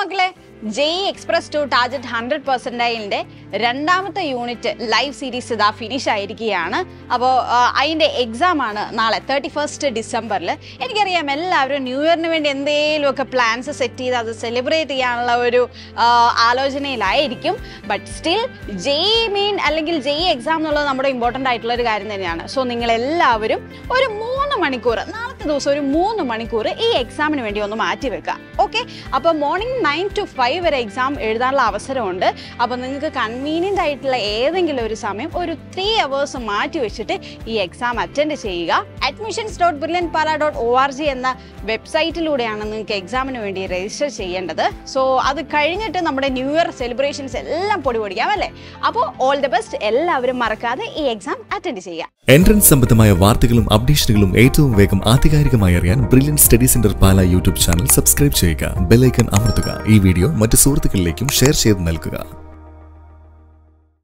മക്കളെ JEE express to target hundred പെർസെൻറ്റൈലിൻ്റെ രണ്ടാമത്തെ യൂണിറ്റ് ലൈവ് സീരീസ് ഇതാ ഫിനിഷ് ആയിരിക്കുകയാണ് അപ്പോൾ അതിൻ്റെ എക്സാം ആണ് നാളെ തേർട്ടി ഫസ്റ്റ് ഡിസംബറിൽ എനിക്കറിയാം എല്ലാവരും ന്യൂ ഇയറിന് വേണ്ടി എന്തെങ്കിലുമൊക്കെ പ്ലാൻസ് സെറ്റ് ചെയ്ത് അത് സെലിബ്രേറ്റ് ചെയ്യാനുള്ള ഒരു ആ, ആലോചനയിലായിരിക്കും ബട്ട് സ്റ്റിൽ ജെഇ മെയിൻ അല്ലെങ്കിൽ ജെഇ എക്സാം എന്നുള്ളത് നമ്മുടെ ഇമ്പോർട്ടൻ്റ് ആയിട്ടുള്ള ഒരു കാര്യം തന്നെയാണ് സോ നിങ്ങൾ എല്ലാവരും ഒരു മൂന്ന് മണിക്കൂർ നാളത്തെ ദിവസം ഒരു മൂന്ന് മണിക്കൂർ ഈ എക്സാമിന് വേണ്ടി ഒന്ന് മാറ്റി വെക്കുക ഓക്കെ അപ്പോൾ മോർണിംഗ് നയൻ ടു ഫൈവ് വരെ എക്സാം എഴുതാനുള്ള അവസരമുണ്ട് അപ്പോൾ നിങ്ങൾക്ക് കൺവീനിയൻ്റ് ആയിട്ടുള്ള ഏതെങ്കിലും ഒരു സമയം ഒരു ത്രീ അവേഴ്സ് മാറ്റി വെച്ചിട്ട് ഈ എക്സാം അറ്റൻഡ് ചെയ്യുക admissions dot Brilliant Pala dot O R G എന്ന വെബ്സൈറ്റിലൂടെയാണ് നിങ്ങൾക്ക് എക്സാമിന് വേണ്ടി രജിസ്റ്റർ ചെയ്യേണ്ടത് സോ അത് കഴിഞ്ഞിട്ട് നമ്മുടെ ന്യൂ ഇയർ സെലിബ്രേഷൻസ് എല്ലാം പൊടി പൊടിക്കാം അല്ലേ അപ്പോൾ ഓൾ ദി ബെസ്റ്റ് എല്ലാവരും മറക്കാതെ ഈ എക്സാം അറ്റൻഡ് ചെയ്യുക എൻട്രൻസ് സംബന്ധമായ വാർത്തകളും അപ്ഡേഷനുകളും ഏറ്റവും വേഗം ആധികാരികമായി അറിയാൻ Brilliant study centre Pala YouTube channel subscribe ചെയ്യുക ബെല്ലൈക്കൺ അമർത്തുക ഈ വീഡിയോ മറ്റ് സുഹൃത്തുക്കളിലേക്കും ഷെയർ ചെയ്ത് നൽകുക